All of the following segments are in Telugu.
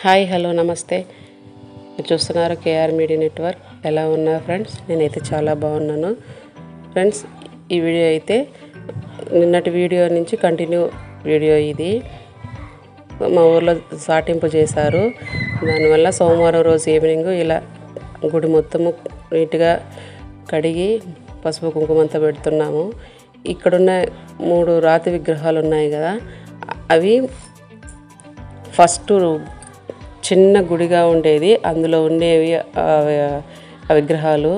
హాయ్ హలో నమస్తే మీరు చూస్తున్నారు కేఆర్ మీడియా నెట్వర్క్ ఎలా ఉన్నారు ఫ్రెండ్స్ నేనైతే చాలా బాగున్నాను ఫ్రెండ్స్ ఈ వీడియో అయితే నిన్నటి వీడియో నుంచి కంటిన్యూ వీడియో ఇది మా ఊర్లో సాటింపు చేశారు దానివల్ల సోమవారం రోజు ఈవినింగ్ ఇలా గుడి మొత్తము నీట్గా కడిగి పసుపు కుంకుమంతా పెడుతున్నాము ఇక్కడున్న మూడు రాతి విగ్రహాలు ఉన్నాయి కదా అవి ఫస్ట్ చిన్న గుడిగా ఉండేది అందులో ఉండేవి ఆ ఆ విగ్రహాలు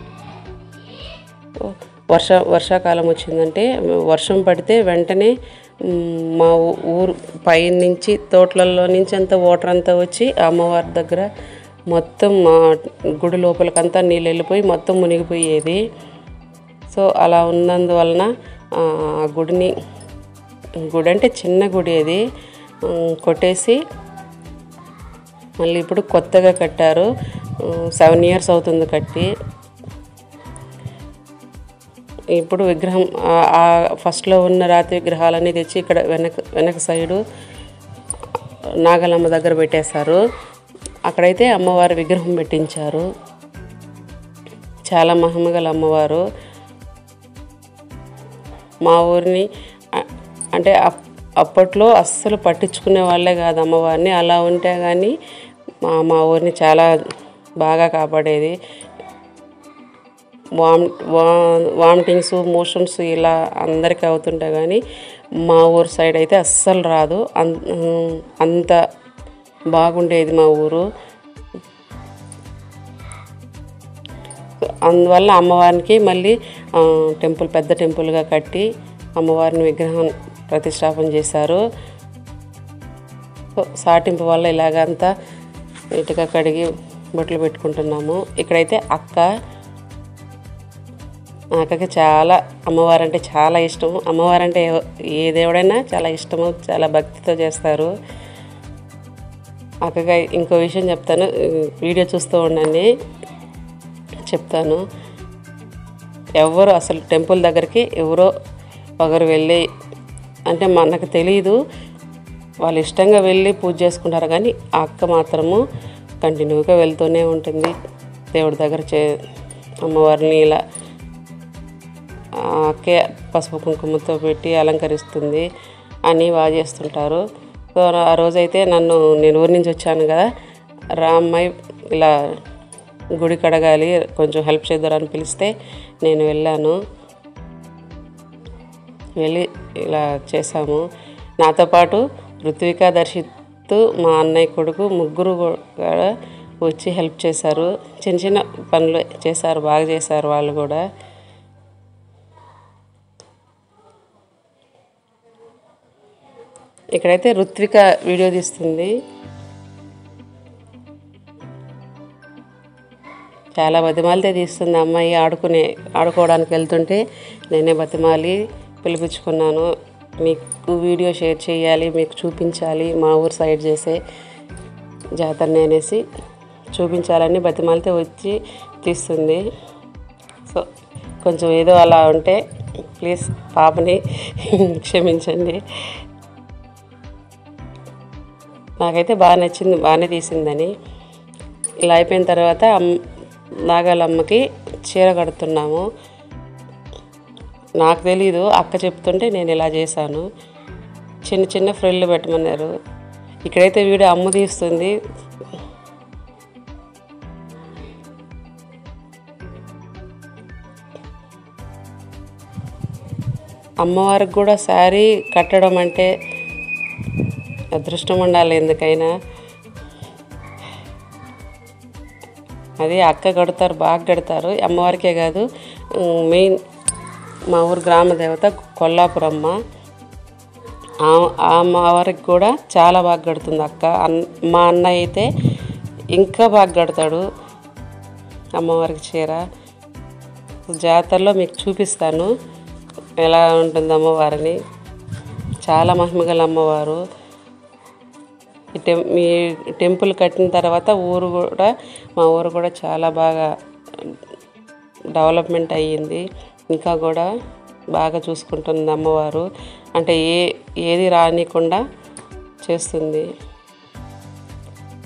వర్ష వర్షాకాలం వచ్చిందంటే వర్షం పడితే వెంటనే మ్, మా ఊ- ఊరు పై నుంచి తోటలలో నుంచి అంతా వాటర్ అంతా వచ్చి అమ్మవారి దగ్గర మొత్తం మా గుడి లోపలికంతా నీళ్ళు వెళ్ళిపోయి మొత్తం మునిగిపోయేది సో అలా ఉన్నందువలన ఆ ఆ గుడిని గుడి అంటే చిన్న గుడి అది ఉమ్, కొట్టేసి మళ్ళీ ఇప్పుడు కొత్తగా కట్టారు సెవెన్ ఇయర్స్ అవుతుంది కట్టి ఇప్పుడు విగ్రహం ఆ- ఆ ఫస్ట్లో ఉన్న రాతి విగ్రహాలన్నీ తెచ్చి ఇక్కడ వెనక వెనక సైడు నాగలమ్మ దగ్గర పెట్టేశారు అక్కడైతే అమ్మవారి విగ్రహం పెట్టించారు చాలా మహిమగల అమ్మవారు మా ఊరిని అ- అంటే అప్- అప్పట్లో అస్సలు పట్టించుకునే వాళ్ళే కాదు అమ్మవారిని అలా ఉంటే కానీ మా మా ఊరిని చాలా బాగా కాపాడేది వామ్ వా వామిటింగ్స్ మోషన్స్ ఇలా అందరికీ అవుతుంటాయి కానీ మా ఊరు సైడ్ అయితే అస్సలు రాదు అన్ అంత బాగుండేది మా ఊరు అందువల్ల అమ్మవారికి మళ్ళీ ఆ, టెంపుల్ పెద్ద టెంపుల్గా కట్టి అమ్మవారిని విగ్రహం ప్రతిష్టాపన చేశారు సో సాటింపు వల్ల ఇలాగంతా నీట్గా కడిగి బొట్లు పెట్టుకుంటున్నాము ఇక్కడైతే అక్క మా అక్కకి చాలా అమ్మవారంటే చాలా ఇష్టం అమ్మవారంటే ఎవ- ఏ దేవుడైనా చాలా ఇష్టము చాలా భక్తితో చేస్తారు అక్కగా ఇంకో విషయం చెప్తాను వీడియో చూస్తూ ఉండండి చెప్తాను ఎవరు అసలు టెంపుల్ దగ్గరికి ఎవరో ఒకరు వెళ్ళి అంటే మనకు తెలియదు వాళ్ళు ఇష్టంగా వెళ్ళి పూజ చేసుకుంటారు కానీ ఆ అక్క మాత్రము కంటిన్యూగా వెళ్తూనే ఉంటుంది దేవుడి దగ్గర చే అమ్మవారిని ఇలా ఆ అక్కే పసుపు కుంకుమతో పెట్టి అలంకరిస్తుంది అని బాగా చేస్తుంటారు సో ఆ రోజైతే నన్ను నేను ఊరి నుంచి వచ్చాను కదా రా అమ్మాయి ఇలా గుడి కడగాలి కొంచెం హెల్ప్ చేద్దారని పిలిస్తే నేను వెళ్ళాను వెళ్ళి ఇలా చేశాము నాతో పాటు ఋత్విక దర్శిత్ మా అన్నయ్య కొడుకు ముగ్గురు కూడా వచ్చి హెల్ప్ చేశారు చిన్న చిన్న పనులు చేశారు బాగా చేశారు వాళ్ళు కూడా ఇక్కడైతే ఋత్విక వీడియో తీస్తుంది చాలా బతిమాలితే తీస్తుంది అమ్మాయి ఆడుకునే ఆడుకోవడానికి వెళ్తుంటే నేనే బతిమాలి పిలిపించుకున్నాను మీకు వీడియో షేర్ చేయాలి మీకు చూపించాలి మా ఊరు సైడ్ చేసే జాతరని అనేసి చూపించాలని బతిమాలితే వచ్చి తీస్తుంది సో కొంచెం ఏదో అలా ఉంటే ప్లీజ్ పాపని క్షమించండి నాకైతే బాగా నచ్చింది బాగానే తీసిందని ఇలా అయిపోయిన తర్వాత అమ్ నాగాలమ్మకి చీర కడుతున్నాము నాకు తెలీదు అక్క చెప్తుంటే నేను ఇలా చేశాను చిన్న చిన్న ఫ్రిల్లు పెట్టమన్నారు ఇక్కడైతే వీడియో అమ్మ తీస్తుంది అమ్మవారికి కూడా శారీ కట్టడం అంటే అదృష్టం ఉండాలి ఎందుకైనా అది అక్క కడతారు బాగా కడతారు అమ్మవారికే కాదు ఉమ్, మెయిన్ మా ఊరు గ్రామ దేవత కొల్లాపురమ్మ ఆ- ఆ అమ్మవారికి కూడా చాలా బాగా కడుతుంది అక్క అన్ మా అన్నయ్య అయితే ఇంకా బాగా కడతాడు అమ్మవారికి చీర జాతరలో మీకు చూపిస్తాను ఎలా ఉంటుంది అమ్మవారిని చాలా మహిమగల అమ్మవారు ఈ టెం ఈ టెంపుల్ కట్టిన తర్వాత ఊరు కూడా మా ఊరు కూడా చాలా బాగా డెవలప్మెంట్ అయ్యింది ఇంకా కూడా బాగా చూసుకుంటుంది అమ్మవారు అంటే ఏ ఏది రానికుండా చేస్తుంది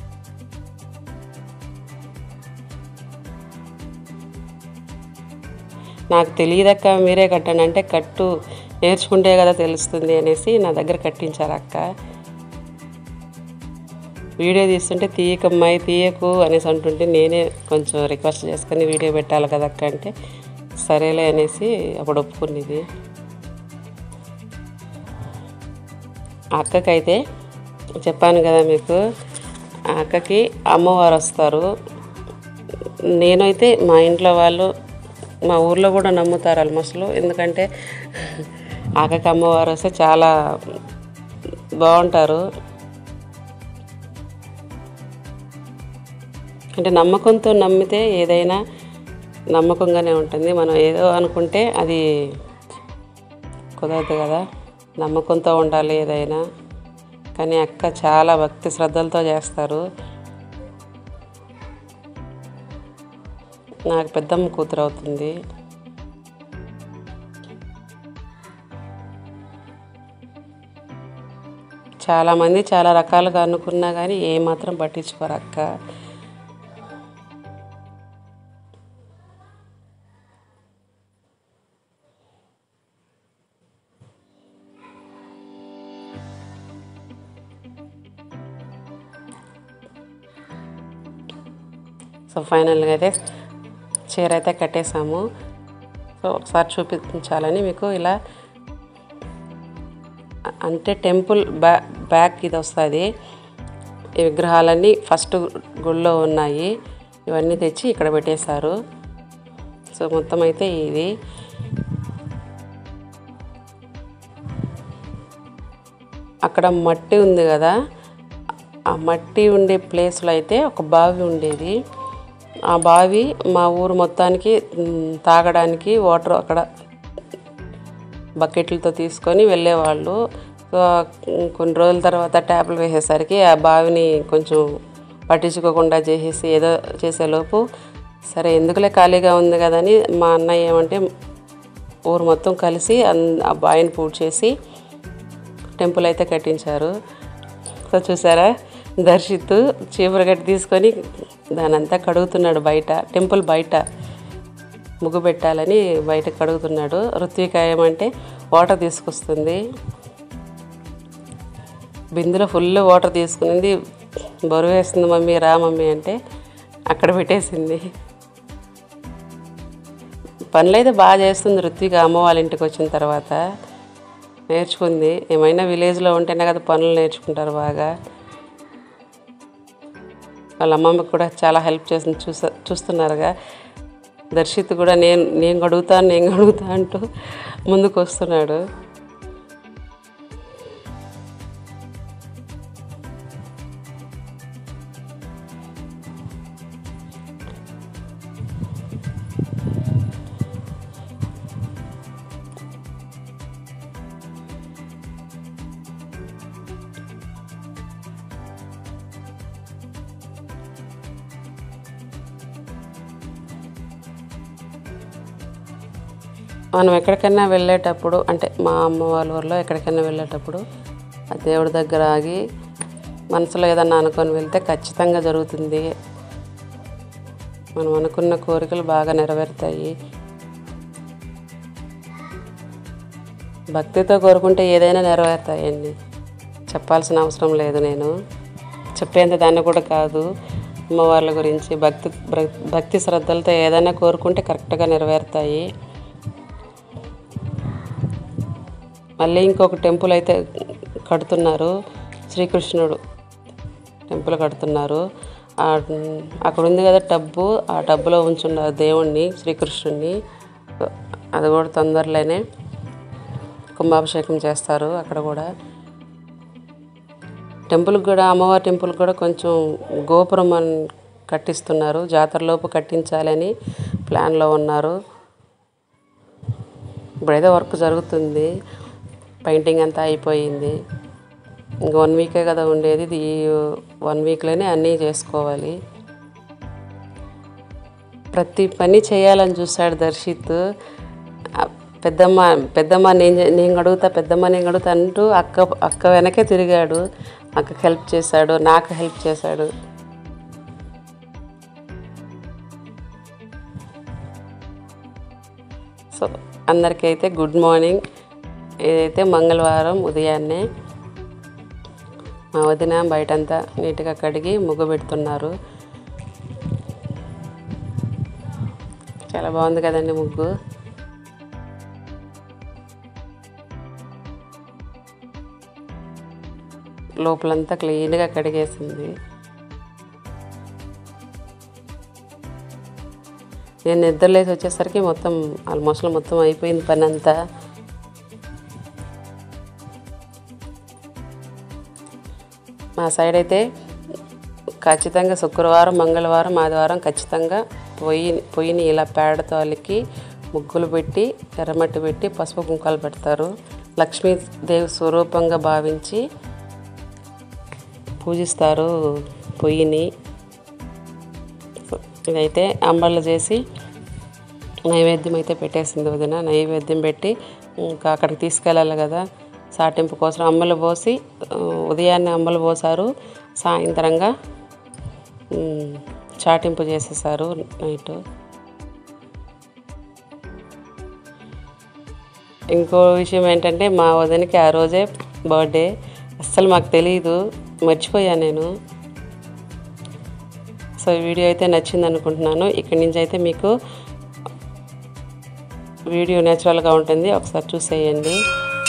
నాకు తెలియదక్క మీరే కట్టండి అంటే కట్టు నేర్చుకుంటే కదా తెలుస్తుంది అనేసి నా దగ్గర కట్టించారు అక్క వీడియో తీస్తుంటే తీయకమ్మాయి తీయకు అనేసి అంటుంటే నేనే కొంచెం రిక్వెస్ట్ చేసుకొని వీడియో పెట్టాలి కదా అక్క అంటే సరేలే అనేసి అప్పుడు ఒప్పుకునేది ఆ అక్కకైతే చెప్పాను కదా మీకు ఆ అక్కకి అమ్మవారు వస్తారు నేనైతే మా ఇంట్లో వాళ్ళు మా ఊర్లో కూడా నమ్ముతారు ఆల్మోస్ట్ ఎందుకంటే ఆ అక్కకి అమ్మవారు వస్తే చాలా బాగుంటారు అంటే నమ్మకంతో నమ్మితే ఏదైనా నమ్మకంగానే ఉంటుంది మనం ఏదో అనుకుంటే అది కుదరదు కదా నమ్మకంతో ఉండాలి ఏదైనా కానీ అక్క చాలా భక్తి శ్రద్ధలతో చేస్తారు నాకు పెద్దమ్మ కూతురు అవుతుంది చాలామంది చాలా రకాలుగా అనుకున్నా కానీ ఏమాత్రం పట్టించుకోరు అక్క సో ఫైనల్గా అయితే చీర అయితే కట్టేసాము సో ఒకసారి చూపించాలని మీకు ఇలా అంటే టెంపుల్ బ్యా బ్యాక్ ఇది వస్తుంది ఈ విగ్రహాలన్నీ ఫస్ట్ గుళ్ళో ఉన్నాయి ఇవన్నీ తెచ్చి ఇక్కడ పెట్టేశారు సో మొత్తం అయితే ఇది అక్కడ మట్టి ఉంది కదా ఆ మట్టి ఉండే ప్లేస్లో అయితే ఒక బావి ఉండేది ఆ బావి మా ఊరు మొత్తానికి మ్, తాగడానికి వాటర్ అక్కడ బకెట్లతో తీసుకొని వెళ్ళేవాళ్ళు సో మ్, కొన్ని రోజుల తర్వాత ట్యాప్లు వేసేసరికి ఆ బావిని కొంచెం పట్టించుకోకుండా చేసేసి ఏదో చేసేలోపు సరే ఎందుకులే ఖాళీగా ఉంది కదని మా అన్నయ్య ఏమంటే ఊరు మొత్తం కలిసి అన్- ఆ బావిని పూర్తి చేసి టెంపుల్ అయితే కట్టించారు సో చూసారా దర్శిత్ చీపురు గట్టి తీసుకొని దానంతా కడుగుతున్నాడు బయట టెంపుల్ బయట ముగ్గు పెట్టాలని బయట కడుగుతున్నాడు ఋత్విక ఏమంటే వాటర్ తీసుకొస్తుంది బిందులో ఫుల్ వాటర్ తీసుకునింది బరువు వేస్తుంది మమ్మీ రా మమ్మీ అంటే అక్కడ పెట్టేసింది పనులు అయితే బాగా చేస్తుంది ఋత్విక అమ్మ వాళ్ళ ఇంటికి వచ్చిన తర్వాత నేర్చుకుంది ఏమైనా విలేజ్లో ఉంటేనే కదా పనులు నేర్చుకుంటారు బాగా వాళ్ళ అమ్మమ్మకి కూడా చాలా హెల్ప్ చేసింది చూస చూస్తున్నారుగా దర్శిత్ కూడా నేను నేను గడుగుతాను నేను గడుగుతా అంటూ ముందుకు వస్తున్నాడు మనం ఎక్కడికైనా వెళ్ళేటప్పుడు అంటే మా అమ్మ వాళ్ళ ఊర్లో ఎక్కడికైనా వెళ్ళేటప్పుడు ఆ దేవుడి దగ్గర ఆగి మనసులో ఏదన్నా అనుకొని వెళ్తే ఖచ్చితంగా జరుగుతుంది మనం అనుకున్న కోరికలు బాగా నెరవేరుతాయి భక్తితో కోరుకుంటే ఏదైనా నెరవేరుతాయండి చెప్పాల్సిన అవసరం లేదు నేను చెప్పేంత దాన్ని కూడా కాదు అమ్మవార్ల గురించి భక్తి భక్- భక్తి శ్రద్ధలతో ఏదైనా కోరుకుంటే కరెక్ట్గా నెరవేరుతాయి మళ్ళీ ఇంకొక టెంపుల్ అయితే కడుతున్నారు శ్రీకృష్ణుడు టెంపుల్ కడుతున్నారు ఆ, అక్కడ ఉంది కదా టబ్బు ఆ టబ్బులో ఉంచున్నారు దేవుణ్ణి శ్రీకృష్ణుడిని అది కూడా తొందరలోనే కుంభాభిషేకం చేస్తారు అక్కడ కూడా టెంపుల్కి కూడా అమ్మవారి టెంపుల్కి కూడా కొంచెం గోపురం అని కట్టిస్తున్నారు జాతరలోపు కట్టించాలని ప్లాన్లో ఉన్నారు ఇప్పుడైతే వర్క్ జరుగుతుంది పెయింటింగ్ అంతా అయిపోయింది ఇంక వన్ వీకే కదా ఉండేది ఇది ఈ వన్ వీక్లోనే అన్నీ చేసుకోవాలి ప్రతి పని చేయాలని చూశాడు దర్శిత్ ఆ పెద్దమ్మ పెద్దమ్మ నేను చే- నేను అడుగుతా పెద్దమ్మ నేను అడుగుతా అంటూ అక్క అక్క వెనకే తిరిగాడు అక్కకి హెల్ప్ చేశాడు నాకు హెల్ప్ చేశాడు సో అందరికైతే గుడ్ మార్నింగ్ ఇదైతే మంగళవారం ఉదయాన్నే మా వదిన బయటంతా నీట్గా కడిగి ముగ్గు పెడుతున్నారు చాలా బాగుంది కదండి ముగ్గు లోపలంతా క్లీన్గా కడిగేసింది నేను నిద్రలేసి వచ్చేసరికి మొత్తం ఆల్మోస్ట్ మొత్తం అయిపోయింది పని అంతా మా సైడ్ అయితే ఖచ్చితంగా శుక్రవారం మంగళవారం ఆదివారం ఖచ్చితంగా పొయ్యి పొయ్యిని ఇలా పేడతో అలికి ముగ్గులు పెట్టి ఎర్రమట్టి పెట్టి పసుపు కుంకాలు పెడతారు లక్ష్మీదేవి స్వరూపంగా భావించి పూజిస్తారు పొయ్యిని ఇదైతే అంబళ్ళు చేసి నైవేద్యం అయితే పెట్టేసింది వదిన నైవేద్యం పెట్టి ఇంకా అక్కడికి తీసుకెళ్ళాలి కదా సాటింపు కోసం అమ్మలు పోసి ఆ, ఉదయాన్నే అమ్మలు పోసారు సాయంత్రంగా ఉమ్, చాటింపు చేసేసారు నైట్ ఇంకో విషయం ఏంటంటే మా వదినకి ఆ రోజే బర్త్డే అస్సలు మాకు తెలియదు మర్చిపోయాను నేను సో ఈ వీడియో అయితే నచ్చింది అనుకుంటున్నాను ఇక్కడి నుంచి అయితే మీకు వీడియో నేచురల్గా ఉంటుంది ఒకసారి చూసేయండి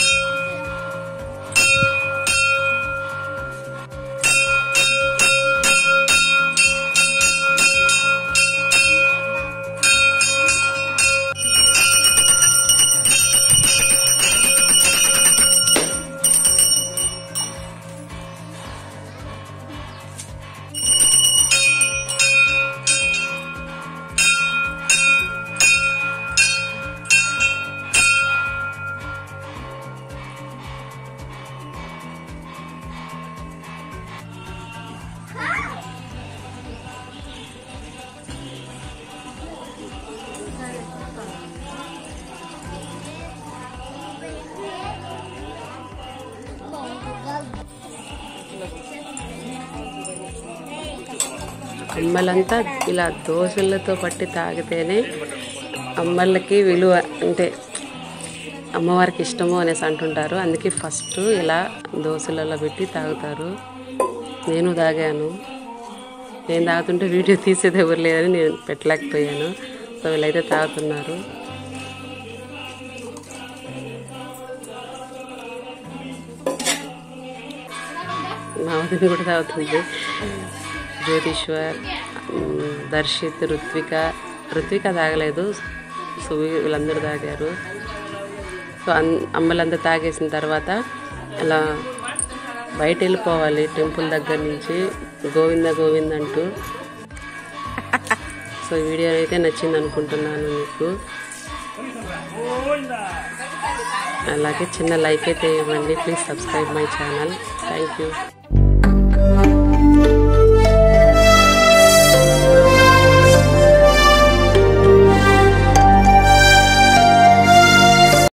అమ్మలంతా ఇలా దోశలతో పట్టి తాగితేనే అమ్మలకి విలువ అంటే అమ్మవారికి ఇష్టము అనేసి అంటుంటారు అందుకే ఫస్ట్ ఇలా దోశలలో పెట్టి తాగుతారు నేను తాగాను నేను తాగుతుంటే వీడియో తీసేది ఎవరు లేదని నేను పెట్టలేకపోయాను సో వీళ్ళైతే తాగుతున్నారు మా వదిన కూడా తాగుతుంది జ్యోతిశ్వర్ ఉమ్, దర్శిత్ రుత్విక రుత్విక తాగలేదు సో వీ- వీళ్ళందరూ తాగారు సో అన్ అమ్మలంతా తాగేసిన తర్వాత అలా బయట వెళ్ళిపోవాలి టెంపుల్ దగ్గర నుంచి గోవింద గోవింద అంటూ సో ఈ వీడియో అయితే నచ్చింది అనుకుంటున్నాను మీకు అలాగే చిన్న లైక్ అయితే ఇవ్వండి please subscribe my channel thank you